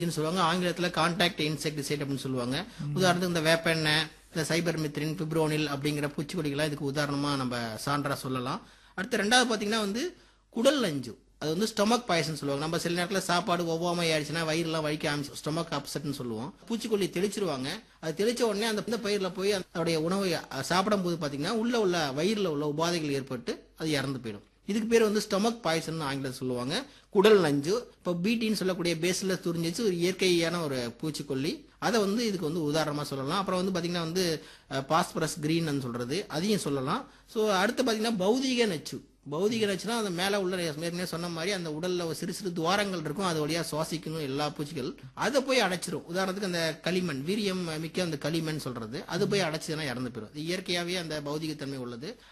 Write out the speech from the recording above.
ன்னு சொல்லுவாங்க ஆங்கிலத்துல கான்டாக்ட் இன்செக்டிசைட் அப்படின்னு சொல்லுவாங்க உதாரணத்துக்கு இந்த வேப்பெண்ணெய் இந்த சைபர் மித்ரின் பிப்ரோனில் அப்படிங்கிற பூச்சிக்கொல்லிகளாம் இதுக்கு உதாரணமா நம்ம சான்றா சொல்லலாம் அடுத்து ரெண்டாவது பாத்தீங்கன்னா வந்து குடல் நஞ்சு அது வந்து ஸ்டொமக் பாய்சன் சொல்லுவாங்க நம்ம சில நேரத்துல சாப்பாடு ஒவ்வாமை ஆயிடுச்சுன்னா வயிறுலாம் வலிக்க ஆரம்பிச்சு ஸ்டொமக் அப்செட்னு சொல்லுவோம் பூச்சிக்கொல்லி தெளிச்சிருவாங்க அது தெளிச்ச உடனே அந்த இந்த பயிரில் போய் அதோடைய உணவை சாப்பிடும் போது பாத்தீங்கன்னா உள்ள உள்ள வயிறுல உள்ள உபாதைகள் ஏற்பட்டு அது இறந்து போயிடும் இதுக்கு பேர் வந்து ஸ்டொமக் பாய்சன் ஆங்கிலம் சொல்லுவாங்க குடல் நஞ்சு இப்போ பீட்டின்னு சொல்லக்கூடிய பேஸ்ல துரிஞ்சிச்சு ஒரு இயற்கையான ஒரு பூச்சிக்கொல்லி அதை வந்து இதுக்கு வந்து உதாரணமா சொல்லலாம் அப்புறம் வந்து பாத்தீங்கன்னா வந்து பாஸ்பரஸ் கிரீன் சொல்றது அதையும் சொல்லலாம் ஸோ அடுத்து பாத்தீங்கன்னா பௌதீக நச்சு பௌதிக நச்சுனா அந்த மேல உள்ள ஏற்கனவே சொன்ன மாதிரி அந்த உடல்ல ஒரு சிறு சிறு துவாரங்கள் இருக்கும் அது வழியா சுவாசிக்கணும் எல்லா பூச்சிகள் அதை போய் அடைச்சிரும் உதாரணத்துக்கு அந்த களிமண் வீரியம் மிக்க அந்த களிமண் சொல்றது அது போய் அடைச்சதுன்னா இறந்து போயிடும் இது இயற்கையாவே அந்த பௌதிக தன்மை உள்ளது